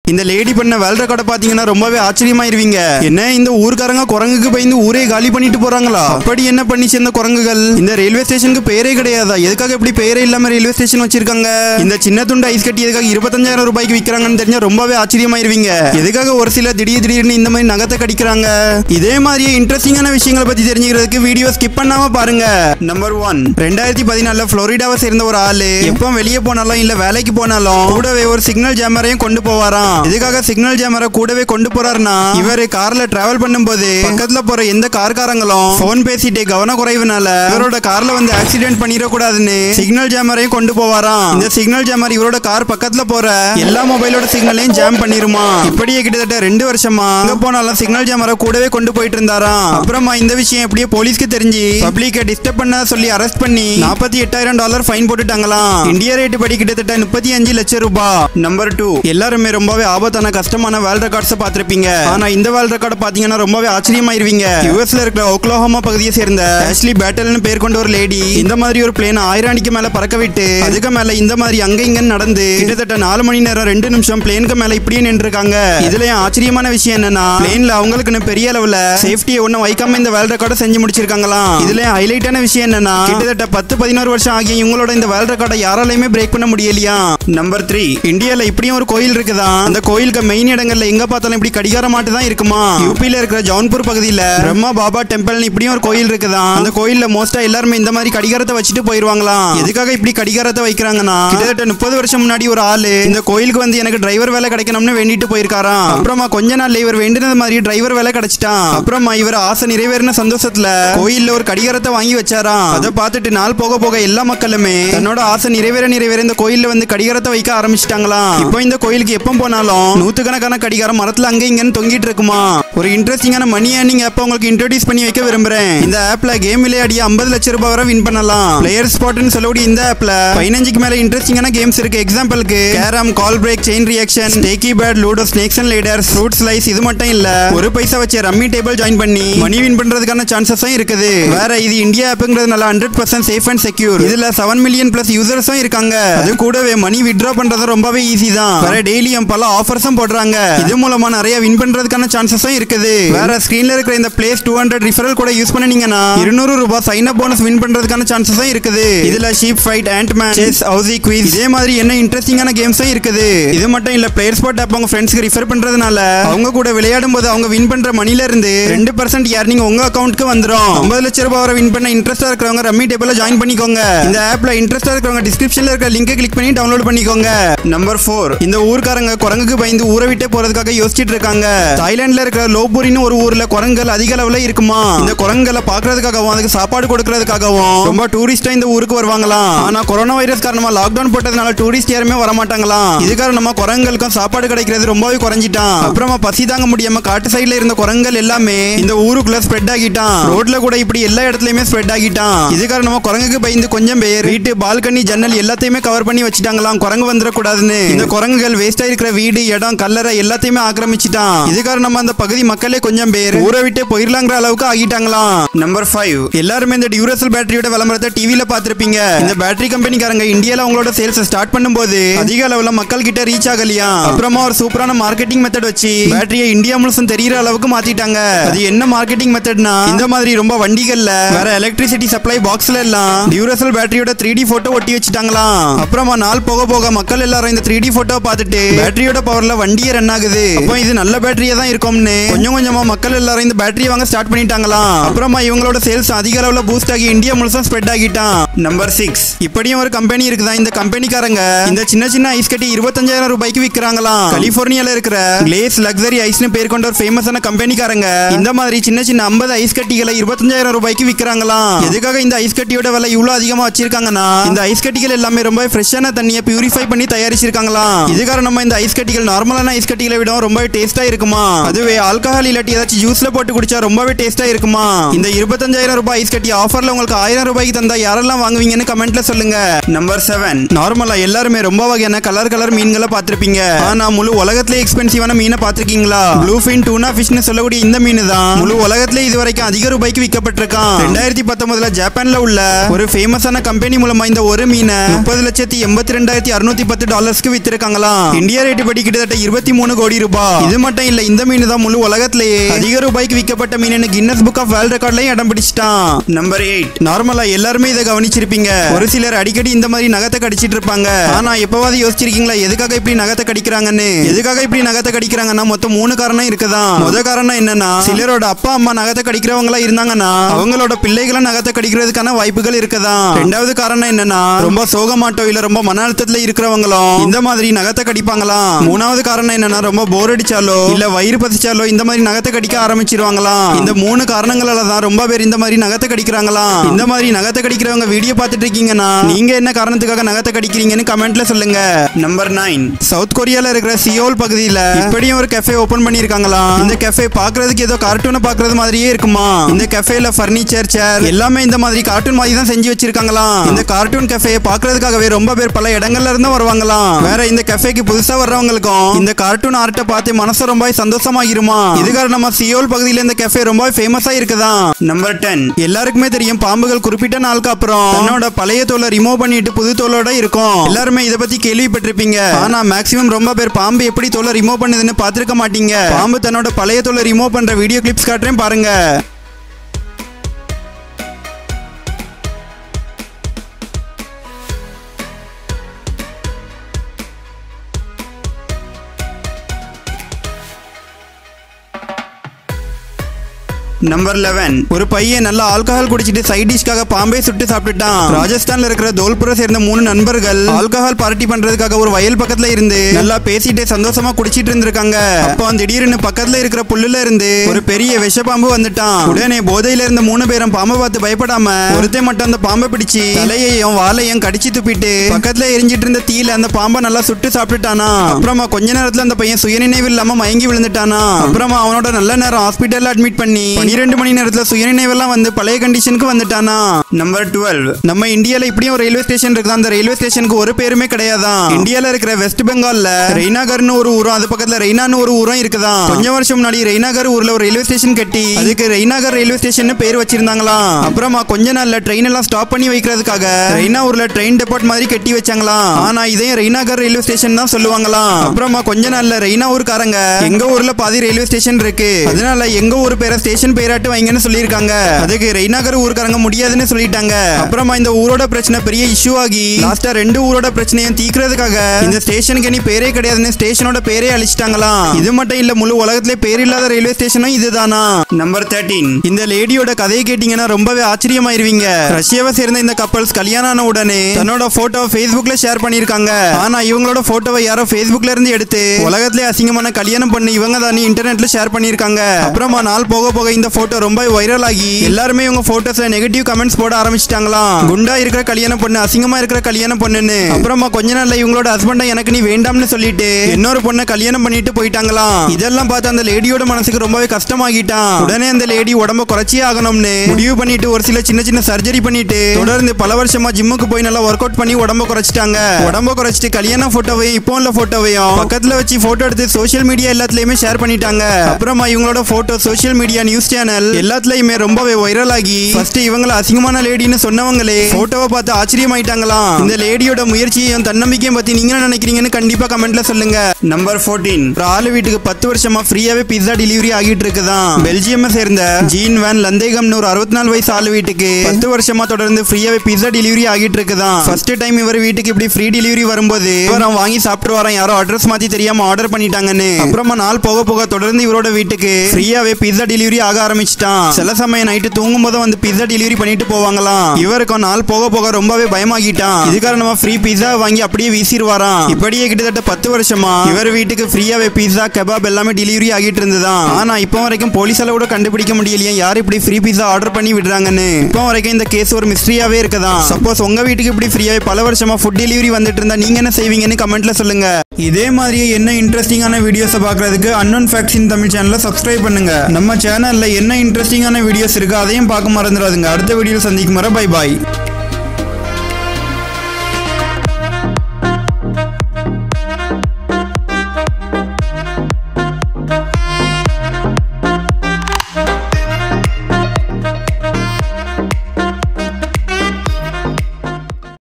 இந்த லேடி பண்ண வேல்ற கடை பாத்தீங்கன்னா ரொம்பவே ஆச்சரியமாயிருவீங்க என்ன இந்த ஊர்க்காரங்க குரங்குக்கு பயந்து ஊரே காலி பண்ணிட்டு போறாங்களா அப்படி என்ன பண்ணிச்சு இந்த குரங்குகள் இந்த ரயில்வே ஸ்டேஷனுக்கு பேரே கிடையாதா எதுக்காக இப்படி பேரே இல்லாம ரயில்வே ஸ்டேஷன் வச்சிருக்காங்க இந்த சின்ன துண்டு ஐஸ் கட்டி எதுக்காக இருபத்தஞ்சாயிரம் ரூபாய்க்கு விக்கிறாங்கன்னு தெரிஞ்சா ரொம்பவே ஆச்சரியமாயிருவீங்க எதுக்காக ஒரு சில திடீர் திடீர்னு இந்த மாதிரி நகத்தை கடிக்கிறாங்க இதே மாதிரியே இன்ட்ரெஸ்டிங்கான விஷயங்களை பத்தி தெரிஞ்சுக்கிறதுக்கு வீடியோ ஸ்கிப் பண்ணாம பாருங்க நம்பர் ஒன் ரெண்டாயிரத்தி பதினாலுல புளோரிடாவை சேர்ந்த ஒரு ஆளு எப்போ வெளியே போனாலும் இல்ல வேலைக்கு போனாலும் கூடவே ஒரு சிக்னல் ஜாமரையும் கொண்டு போவாராம் இதுக்காக சிக்னல் ஜாமரை கூடவே கொண்டு போறாருன்னா இவரு கார்ல டிராவல் பண்ணும்போது பக்கத்துல போற எந்த கார்காரங்களும் போன் பேசிட்டு கவன குறைவுனால இவரோட கார்ல வந்து ஆக்சிடென்ட் பண்ணிடக்கூடாதுன்னு சிக்னல் ஜாமரையும் கொண்டு போவாராம் இந்த சிக்னல் ஜாமர் இவரோட கார் பக்கத்துல போற எல்லா மொபைலோட சிக்னலையும் ஜாம் பண்ணிருமா இப்படியே கிட்டத்தட்ட ரெண்டு வருஷமா எங்க போனாலும் சிக்னல் ஜாமரை கூடவே கொண்டு போயிட்டு இருந்தாராம் அப்புறமா இந்த விஷயம் எப்படியே போலீஸ்க்கு தெரிஞ்சு பப்ளிக்கை டிஸ்டர்ப் பண்ண சொல்லி அரெஸ்ட் பண்ணி நாற்பத்தி எட்டாயிரம் டாலர் ஃபைன் போட்டுட்டாங்களாம் இந்தியா ரேட் படி கிட்டத்தட்ட முப்பத்தி அஞ்சு லட்சம் ரூபாய் நம்பர் டூ எல்லாருமே ரொம்பவே ஆபத்தான கஷ்டமான வேர்ல்ட் ரெக்கார்ட்ஸ் பார்த்திருப்பீங்க ஆனா இந்த வேர்ல்ட் ரெக்கார்ட் பாத்தீங்கன்னா ரொம்பவே ஆச்சரியமாயிருவீங்க யூஎஸ்ல இருக்கிற ஓக்லோஹோமா பகுதியை சேர்ந்த ஆஷ்லி பேட்டல்னு பேர் கொண்ட ஒரு லேடி இந்த மாதிரி ஒரு பிளேன் ஆயிரம் அடிக்கு மேல பறக்க விட்டு அதுக்கு மேல இந்த மாதிரி அங்க இங்கன்னு நடந்து கிட்டத்தட்ட நாலு மணி நேரம் ரெண்டு நிமிஷம் பிளேனுக்கு மேல இப்படியே நின்று இருக்காங்க இதுலயும் ஆச்சரியமான விஷயம் என்னன்னா பிளேன்ல அவங்களுக்குன்னு பெரிய அளவுல சேஃப்டியை ஒன்னும் வைக்காம இந்த வேர்ல்ட் ரெக்கார்டை செஞ்சு முடிச்சிருக்காங்களாம் இதுலயும் ஹைலைட்டான விஷயம் என்னன்னா கிட்டத்தட்ட பத்து பதினோரு வருஷம் ஆகிய இவங்களோட இந்த வேர்ல்ட் ரெக்கார்டை யாராலையுமே பிரேக் பண்ண முடியலையா நம்பர் த்ரீ இந்தியால இப்படியும் ஒரு கோயில் இருக்குதா அந்த கோயிலுக்கு மெயின் இடங்கள்ல எங்க பார்த்தாலும் இப்படி கடிகார மாட்டு தான் இருக்குமா யூபில இருக்கிற ஜவுன்பூர் பகுதியில பிரம்மா பாபா டெம்பிள் இப்படியும் ஒரு கோயில் இருக்குதா அந்த கோயில்ல மோஸ்டா எல்லாருமே இந்த மாதிரி கடிகாரத்தை வச்சுட்டு போயிருவாங்களாம் எதுக்காக இப்படி கடிகாரத்தை வைக்கிறாங்கன்னா கிட்டத்தட்ட முப்பது வருஷம் முன்னாடி ஒரு ஆளு இந்த கோயிலுக்கு வந்து எனக்கு டிரைவர் வேலை கிடைக்கணும்னு வேண்டிட்டு போயிருக்காராம் அப்புறமா கொஞ்ச நாள்ல இவர் வேண்டினது மாதிரி டிரைவர் வேலை கிடைச்சிட்டான் அப்புறமா இவர் ஆசை நிறைவேறின சந்தோஷத்துல கோயில்ல ஒரு கடிகாரத்தை வாங்கி வச்சாராம் அதை பார்த்துட்டு நாள் போக போக எல்லா மக்களுமே தன்னோட ஆசை நிறைவேற நிறைவேற இந்த கோயில்ல வந்து கடிகாரத்தை வைக்க ஆரம்பிச்சிட்டாங்களாம் இப்போ இந்த கோயிலுக்கு எப்போ போனாலும் நூத்துக்கணக்கான கடிகாரம் மரத்துல அங்க இங்கன்னு தொங்கிட்டு இருக்குமா ஒரு இன்ட்ரெஸ்டிங்கான மணி ஏர்னிங் ஆப் உங்களுக்கு இன்ட்ரோடியூஸ் பண்ணி வைக்க விரும்புறேன் இந்த ஆப்ல கேம் விளையாடி ஐம்பது லட்சம் ரூபாய் வரை வின் பண்ணலாம் பிளேயர் ஸ்பாட்னு சொல்லக்கூடிய இந்த ஆப்ல பதினஞ்சுக்கு மேல இன்ட்ரெஸ்டிங்கான கேம்ஸ் இருக்கு எக்ஸாம்பிளுக்கு carrom call break chain reaction டேக்கி பேட் ludo snakes and ladders fruit slice இது மட்டும் இல்ல ஒரு பைசா வச்சு ரம்மி டேபிள் ஜாயின் பண்ணி மணி வின் பண்றதுக்கான சான்சஸும் இருக்குது வேற இது இந்தியா ஆப்புங்கிறதுனால hundred percent safe and secure இதுல செவன் மில்லியன் பிளஸ் யூசர்ஸும் இருக்காங்க அது கூடவே மணி வித்ட்ரா பண்றது ரொம்பவே ஈஸி தான் வேற டெய்லியும் பல ஆஃபர்ஸும் போடுறாங்க இது மூலமா நிறைய வின் பண்றதுக்கான சான்சஸும் இருக்குது வேற ஸ்கிரீன்ல இருக்கிற இந்த பிளேஸ் டூ ஹண்ட்ரட் ரிஃபரல் கூட யூஸ் பண்ணீங்கன்னா இருநூறு ரூபாய் சைன் அப் போனஸ் வின் பண்றதுக்கான சான்சஸும் இருக்குது இதுல sheep fight ant man chess housie quiz இதே மாதிரி என்ன இன்ட்ரெஸ்டிங்கான கேம்ஸும் இருக்குது இது மட்டும் இல்ல பிளேயர் ஸ்பாட் ஆப் உங்க ஃப்ரெண்ட்ஸ்க்கு ரிஃபர் பண்றதுனால அவங்க கூட விளையாடும் போது அவங்க வின் பண்ற மணில இருந்து ரெண்டு பர்சன்ட் யார்னிங் உங்க அக்கௌண்ட்க்கு வந்துரும் ஐம்பது லட்சம் ரூபாய் வரை வின் பண்ண இன்ட்ரெஸ்டா இருக்கிறவங்க ரம்மி டேபிள்ல ஜாயின் பண்ணிக்கோங்க இந்த ஆப்ல இன்ட்ரெஸ்டா இருக்கிறவங்க டிஸ்கிரிப்ஷன்ல இருக்கிற லிங்கை கிளிக் பண்ணி டவுன்லோட் பண்ணிக்கோங்க நம்பர் ஃபோர் இந்த ஊர்க்காரங்க குரங்குக்கு பயந்து ஊரை விட்டே போறதுக்காக யோசிச்சுட்டு இருக்காங்க தாய்லாந்துல இருக்கிற லோபூரின்னு ஒரு ஊர்ல குரங்குகள் அதிக அளவுல இருக்குமா இந்த குரங்குகளை பாக்குறதுக்காகவும் அதுக்கு சாப்பாடு கொடுக்கறதுக்காகவும் ரொம்ப டூரிஸ்டா இந்த ஊருக்கு வருவாங்களாம் ஆனா கொரோனா வைரஸ் காரணமா லாக்டவுன் போட்டதுனால டூரிஸ்ட் யாருமே வர மாட்டாங்களாம் இது காரணமா குரங்குகளுக்கும் சாப்பாடு கிடைக்கிறது ரொம்பவே குறைஞ்சிட்டான் அப்புறமா பசி தாங்க முடியாம காட்டு சைடுல இருந்த குரங்குகள் எல்லாமே இந்த ஊருக்குள்ள ஸ்ப்ரெட் ஆகிட்டான் ரோட்ல கூட இப்படி எல்லா இடத்துலயுமே ஸ்ப்ரெட் ஆகிட்டான் இது காரணமா குரங்குக்கு பயந்து கொஞ்சம் பேர் வீட்டு பால்கனி ஜன்னல் எல்லாத்தையுமே கவர் பண்ணி வச்சுட்டாங்களாம் குரங்கு வந்துடக்கூடாதுன்னு இந்த குரங்குகள் வேஸ்டா இருக்கிற வீடு இடம் கல்லறை எல்லாத்தையுமே ஆக்கிரமிச்சிட்டான் இது காரணமா அந்த பகுதி மக்களே கொஞ்சம் பேர் ஊரை விட்டு போயிடலாங்கிற அளவுக்கு ஆகிட்டாங்களாம் நம்பர் ஃபைவ் எல்லாருமே இந்த டியூரசல் பேட்டரியோட விளம்பரத்தை டிவில பார்த்திருப்பீங்க இந்த பேட்டரி கம்பெனிக்காரங்க இந்தியால அவங்களோட சேல்ஸ் ஸ்டார்ட் பண்ணும்போது அதிக அளவுல மக்கள் கிட்ட ரீச் ஆகலையா அப்புறமா ஒரு சூப்பரான மார்க்கெட்டிங் மெத்தட் வச்சு பேட்டரியை இந்தியா முழுசும் தெரியற அளவுக்கு மாத்திட்டாங்க அது என்ன மார்க்கெட்டிங் மெத்தட்னா இந்த மாதிரி ரொம்ப வண்டிகள்ல வேற எலக்ட்ரிசிட்டி சப்ளை பாக்ஸ்ல எல்லாம் டியூரசல் பேட்டரியோட த்ரீ டி போட்டோ ஒட்டி வச்சுட்டாங்களாம் அப்புறமா நாள் போக போக மக்கள் எல்லாரும் இந்த த்ரீ டி போட்டோ பார்த்துட்டு பேட்டரியோட பவர்ல வண்டியே ரன் ஆகுது அப்போ இது நல்ல பேட்டரியா தான் இருக்கும்னு கொஞ்சம் கொஞ்சமா மக்கள் எல்லாரும் இந்த பேட்டரி வாங்க ஸ்டார்ட் பண்ணிட்டாங்களாம் அப்புறமா இவங்களோட சேல்ஸ் அதிக அளவுல பூஸ்ட் ஆகி இந்தியா முழுசும் ஸ்ப்ரெட் ஆகிட்டான் நம்பர் சிக்ஸ் இப்படியும் ஒரு கம்பெனி இருக்குதா இந்த கம்பெனிக்காரங்க இந்த சின்ன சின்ன ஐஸ் கட்டி இருபத்தஞ்சாயிரம் ரூபாய்க்கு விற்கிறாங்களாம் கலிபோர்னியால இருக்கிற கிளேஸ் லக்ஸரி ஐஸ்னு பேர் கொண்ட ஒரு ஃபேமஸான கம்பெனிக்காரங்க இந்த மாதிரி சின்ன சின்ன ஐம்பது ஐஸ் கட்டிகளை இருபத்தஞ்சாயிரம் ரூபாய்க்கு விற்கிறாங்களாம் எதுக்காக இந்த ஐஸ் கட்டியோட விலை இவ்வளவு அதிகமா வச்சிருக்காங்கன்னா இந்த ஐஸ் கட்டிகள் எல்லாமே ரொம்ப ஃப்ரெஷ்ஷான தண்ணியை பியூரிஃபை பண்ணி தயாரிச்சிருக்காங்களாம் இது காரணமா இந்த ஐஸ் கட்டிகள் நார்மலான ஐஸ் கட்டிகளை விட ரொம்ப டேஸ்டா இருக்குமா அதுவே ஆல்கஹால் இல்லாட்டி ஏதாச்சும் ஜூஸ்ல போட்டு குடிச்சா ரொம்பவே டேஸ்டா இருக்குமா இந்த இருபத்தஞ்சாயிரம் ரூபாய் ஐஸ் கட்டி ஆஃபர்ல உங்களுக்கு ஆயிரம் ரூபாய்க்கு தந்தா யாரெல்லாம் வாங்குவீங்கன்னு கமெண்ட்ல சொல்லுங்க நம்பர் செவன் நார்மலா எல்லாருமே ரொம்ப வகையான கலர் கலர் மீன்களை பார்த்திருப்பீங்க ஆனா முழு உலகத்திலே எக்ஸ்பென்சிவான மீனை பார்த்திருக்கீங்களா ப்ளூ ஃபின் டூனா ஃபிஷ்னு சொல்லக்கூடிய இந்த மீன் தான் முழு உலகத்திலே இது வரைக்கும் அதிக ரூபாய்க்கு விற்கப்பட்டிருக்கான் ரெண்டாயிரத்தி பத்தொன்பதுல ஜப்பான்ல உள்ள ஒரு ஃபேமஸான கம்பெனி மூலமா இந்த ஒரு மீனை முப்பது லட்சத்தி எண்பத்தி ரெண்டாயிரத்தி அறுநூத்தி பத்து டாலர்ஸ்க்கு வித்திருக்காங்களாம் இந்தியா ரேட்டு படி கிட்டத்தட்ட இருபத்தி மூணு கோடி ரூபாய் இது மட்டும் இல்ல இந்த மீன் தான் முழு உலகத்திலேயே அதிக ரூபாய்க்கு விற்கப்பட்ட மீன் கின்னஸ் புக் ஆஃப் வேர்ல்ட் ரெக்கார்ட்லயும் இடம் பிடிச்சிட்டான் நம்பர் எயிட் நார்மலா எல்லாருமே இதை கவனிச்சிருப்பீங்க ஒரு சிலர் அடிக்கடி இந்த மாதிரி நகத்தை கடிச்சிட்டு இருப்பாங்க ஆனா எப்பவாவது யோசிச்சிருக்கீங்களா எதுக்காக இப்படி நகத்தை கடிக்கிறாங்கன்னு எதுக்காக இப்படி நகத்தை கடிக்கிறாங்கன்னா மொத்தம் மூணு காரணம் இருக்குதான் முத காரணம் என்னன்னா சிலரோட அப்பா அம்மா நகத்தை கடிக்கிறவங்களா இருந்தாங்கன்னா அவங்களோட பிள்ளைகளை நகத்தை கடிக்கிறதுக்கான வாய்ப்புகள் இருக்குதான் ரெண்டாவது காரணம் என்னன்னா ரொம்ப சோகமாட்டோ இல்ல ரொம்ப மன அழுத்தத்துல இருக்கிறவங்களும் இந்த மாதிரி நகத்தை கடிப்பாங்களாம் மூணாவது காரணம் என்னன்னா ரொம்ப போர் அடிச்சாலோ இல்ல வயிறு பசிச்சாலோ இந்த மாதிரி நகத்தை கடிக்க ஆரம்பிச்சிருவாங்களாம் இந்த மூணு காரணங்களால தான் ரொம்ப பேர் இந்த மாதிரி நகத்தை கடிக்கிறாங்களாம் இந்த மாதிரி நகத்தை கடிக்கிறவங்க வீடியோ பார்த்துட்டு இருக்கீங்கன்னா நீங்க என்ன காரணத்துக்காக நகத்தை கடிக்கிறீங்கன்னு கமெண்ட்ல சொல்லுங்க நம்பர் நைன் சவுத் கொரியால இருக்கிற சியோல் பகுதியில இப்படியும் ஒரு கெஃபே ஓபன் பண்ணிருக்காங்களாம் இந்த கெஃபே பாக்குறதுக்கு ஏதோ கார்ட்டூனை பாக்குறது மாதிரியே இருக்குமா இந்த கெஃபேல ஃபர்னிச்சர் சேர் எல்லாமே இந்த மாதிரி கார்ட்டூன் மாதிரி தான் செஞ்சு வச்சிருக்காங்களாம் இந்த கார்ட்டூன் கெஃபே பாக்குறதுக்காகவே ரொம்ப பேர் பல இடங்கள்ல இருந்து வருவாங்களாம் வேற இந்த கெஃபேக்கு புதுசா வர்றவங்களுக்கும் இந்த கார்ட்டூன் ஆர்ட்டை பார்த்து மனசு ரொம்ப சந்தோஷமாகிருமா இது காரணமா சியோல் பகுதியில இந்த கெஃபே ரொம்ப ஃபேமஸா இருக்குதான் நம்பர் டென் எல்லாருக்குமே தெரியும் பாம்புகள் குறிப்பிட்ட நாளுக்கு அப்புறம் தன்னோட பழைய தோலை ரிமூவ் பண்ணிட்டு புது தோலோட இருக்கும் எல்லாருமே இதை பத்தி கேள்விப்பட்டிருப்பீங்க ஆனா மேக்ஸிமம் ரொம்ப பேர் பாம்பு எப்படி தோலை ரிமூவ் பண்ணுதுன்னு பார்த்திருக்க மாட்டீங்க பாம்பு தன்னோட பழைய தோலை ரிமூவ் பண்ற வீடியோ கிளிப்ஸ் காட்டுறேன் பாருங்க நம்பர் லெவன் ஒரு பையன் நல்ல ஆல்கஹால் குடிச்சிட்டு சைட் டிஷ்காக பாம்பே சுட்டு சாப்பிட்டுட்டான் ராஜஸ்தான்ல இருக்கிற தோல்புரை சேர்ந்த மூணு நண்பர்கள் ஆல்கஹால் பார்ட்டி பண்றதுக்காக ஒரு வயல் பக்கத்துல இருந்து நல்லா பேசிட்டு சந்தோஷமா குடிச்சிட்டு இருந்திருக்காங்க அப்போ திடீர்னு பக்கத்துல இருக்கிற புல்லுல இருந்து ஒரு பெரிய விஷப்பாம்பு வந்துட்டான் உடனே போதையில இருந்த மூணு பேரும் பாம்பை பார்த்து பயப்படாம ஒருத்தன் மட்டும் அந்த பாம்பை பிடிச்சு தலையையும் வாலையும் கடிச்சு துப்பிட்டு பக்கத்துல எரிஞ்சிட்டு இருந்த தீயில அந்த பாம்பை நல்லா சுட்டு சாப்பிட்டுட்டானா அப்புறமா கொஞ்ச நேரத்துல அந்த பையன் சுயநினைவு இல்லாம மயங்கி விழுந்துட்டானா அப்புறமா அவனோட நல்ல நேரம் ஹாஸ்பிட்டல்ல அட்மிட் பண்ணி பன்னிரெண்டு மணி நேரத்துல சுயநினைவெல்லாம் வந்து பழைய கண்டிஷனுக்கு வந்துட்டானா நம்பர் டுவெல் நம்ம இந்தியால இப்படியும் ஒரு ரயில்வே ஸ்டேஷன் இருக்குது அந்த ரயில்வே ஸ்டேஷனுக்கு ஒரு பேருமே கிடையாதான் இந்தியால இருக்கிற வெஸ்ட் பெங்கால்ல ரெய்னாகர்னு ஒரு ஊரும் அது பக்கத்துல ரெய்னான்னு ஒரு ஊரும் இருக்குதான் கொஞ்ச வருஷம் முன்னாடி ரெய்னாகர் ஊர்ல ஒரு ரயில்வே ஸ்டேஷன் கட்டி அதுக்கு ரெய்னாகர் ரயில்வே ஸ்டேஷன் பேர் வச்சிருந்தாங்களாம் அப்புறமா கொஞ்ச நாள்ல ட்ரெயின் எல்லாம் ஸ்டாப் பண்ணி வைக்கிறதுக்காக ரெய்னா ஊர்ல ட்ரெயின் டெபார்ட் மாதிரி கட்டி வச்சாங்களாம் ஆனா இதையும் ரெய்னாகர் ரயில்வே ஸ்டேஷன் தான் சொல்லுவாங்களாம் அப்புறமா கொஞ்ச நாள்ல ரெய்னா ஊர்க்காரங்க எங்க ஊர்ல பாதி ரயில்வே ஸ்டேஷன் இருக்கு அதனால எங்க ஊர் பேரை ஸ்டேஷன் பேராட்டு வைங்கன்னு சொல்லியிருக்காங்க அதுக்கு ரெய்னாகர் ஊர்க்காரங்க முடியாதுன்னு சொல்லிட்டாங்க அப்புறமா இந்த ஊரோட பிரச்சனை பெரிய இஷ்யூ ஆகி லாஸ்டா ரெண்டு ஊரோட பிரச்சனையும் தீக்கிறதுக்காக இந்த ஸ்டேஷனுக்கு இனி பேரே கிடையாதுன்னு ஸ்டேஷனோட பேரே அழிச்சிட்டாங்களாம் இது மட்டும் இல்ல முழு உலகத்திலே பேர் இல்லாத ரயில்வே ஸ்டேஷனும் இதுதானா நம்பர் தேர்ட்டீன் இந்த லேடியோட கதையை கேட்டீங்கன்னா ரொம்பவே ஆச்சரியமாயிருவீங்க ரஷ்யாவை சேர்ந்த இந்த கப்பல்ஸ் கல்யாணம் ஆன உடனே தன்னோட போட்டோ Facebookல ஷேர் பண்ணிருக்காங்க ஆனா இவங்களோட போட்டோவை யாரோ Facebookல இருந்து எடுத்து உலகத்திலே அசிங்கமான கல்யாணம் பண்ணி இவங்க தானே இன்டர்நெட்ல ஷேர் பண்ணிருக்காங்க அப்புறமா நாள் போக போக இந்த போட்டோ ரொம்ப வைரல் ஆகி எல்லாருமே இவங்க போட்டோஸ்ல நெகட்டிவ் கமெண்ட்ஸ் போட ஆரம்பிச்சிட்டாங்களாம் குண்டா இருக்கிற கல்யாணம் பொண்ணு அசிங்கமா இருக்கிற கல்யாணம் பொண்ணுன்னு அப்புறமா கொஞ்ச நாள்ல இவங்களோட ஹஸ்பண்டை எனக்கு நீ வேண்டாம்னு சொல்லிட்டு இன்னொரு பொண்ணை கல்யாணம் பண்ணிட்டு போயிட்டாங்களாம் இதெல்லாம் பார்த்து அந்த லேடியோட மனசுக்கு ரொம்பவே கஷ்டமாகிட்டான் உடனே அந்த லேடி உடம்ப குறைச்சியே ஆகணும்னு முடிவு பண்ணிட்டு ஒரு சில சின்ன சின்ன சர்ஜரி பண்ணிட்டு தொடர்ந்து பல வருஷமா ஜிம்முக்கு போய் நல்லா ஒர்க் அவுட் பண்ணி உடம்ப குறைச்சிட்டாங்க உடம்ப குறைச்சிட்டு கல்யாண போட்டோவையும் இப்போ உள்ள போட்டோவையும் பக்கத்துல வச்சு போட்டோ எடுத்து சோஷியல் மீடியா எல்லாத்துலயுமே ஷேர் பண்ணிட்டாங்க அப்புறமா இவங்களோட photo social media news channel எல்லாத்துலயுமே ரொம்பவே வைரல் ஆகி ஃபர்ஸ்ட் இவங்கள அசிங்கமான லேடின்னு சொன்னவங்களே போட்டோவை பார்த்து ஆச்சரியமாயிட்டாங்களாம் இந்த லேடியோட முயற்சியையும் தன்னம்பிக்கையும் பத்தி நீங்க என்ன நினைக்கிறீங்கன்னு கண்டிப்பா கமெண்ட்ல சொல்லுங்க நம்பர் 14 ஒரு ஆளு வீட்டுக்கு பத்து வருஷமா ஃப்ரீயாவே பிஸா டெலிவரி ஆகிட்டு இருக்குதான் பெல்ஜியம் சேர்ந்த ஜீன் வேன் லந்தேகம்னு ஒரு அறுபத்தி நாலு வயசு ஆளு வீட்டுக்கு பத்து வருஷமா தொடர்ந்து ஃப்ரீயாவே பிஸா டெலிவரி ஆகிட்டு இருக்குதான் ஃபர்ஸ்ட் டைம் இவர் வீட்டுக்கு இப்படி ஃப்ரீ டெலிவரி வரும்போது இவர் அவன் வாங்கி சாப்பிட்டு வரான் யாரோ அட்ரஸ் மாத்தி தெரியாம ஆர்டர் பண்ணிட்டாங்கன்னு அப்புறமா நாள் போக போக தொடர்ந்து இவரோட வீட்டுக்கு ஃப்ரீயாவே பிஸா டெலிவரி ஆக ஆரம்பிச்சிட்டான் சில சமயம் நைட்டு தூங்கும் போது வந்து பிஸா டெலிவரி பண்ணிட்டு போவாங்களாம் இவருக்கும் நாள் போக போக ரொம்பவே பயமாகிட்டான் இது காரணமா ஃப்ரீ பிஸா வாங்கி அப்படியே வீசிடுவாராம் இப்படியே கிட்டத்தட்ட பத்து வருஷமா இவர் வீட்டுக்கு ஃப்ரீயாவே பிஸா கபாப் எல்லாமே டெலிவரி ஆகிட்டு இருந்ததாம் ஆனா இப்போ வரைக்கும் போலீஸால கூட கண்டுபிடிக்க முடியலையே யார் இப்படி ஃப்ரீ பிஸா ஆர்டர் பண்ணி விடுறாங்கன்னு இப்போ வரைக்கும் இந்த கேஸ் ஒரு மிஸ்ட்ரியாவே இருக்குதான் சப்போஸ் உங்க வீட்டுக்கு இப்படி ஃப்ரீயாவே பல வருஷமா ஃபுட் டெலிவரி வந்துட்டு இருந்தா நீங்க என்ன செய்வீங்கன்னு கமெண்ட்ல சொல்லுங்க இதே மாதிரியே என்ன இன்ட்ரெஸ்டிங்கான வீடியோஸை பார்க்கறதுக்கு அன்னோன் ஃபேக்ட்ஸ் இன் தமிழ் சேனலை சப்ஸ்கிரைப் பண்ணுங்க நம்ம சேனல்ல என்ன இன்ட்ரெஸ்டிங்கான வீடியோஸ் இருக்கு அதையும் பார்க்க மறந்துடாதுங்க அடுத்த வீடியோவில் சந்திக்கும் வரை பை பாய்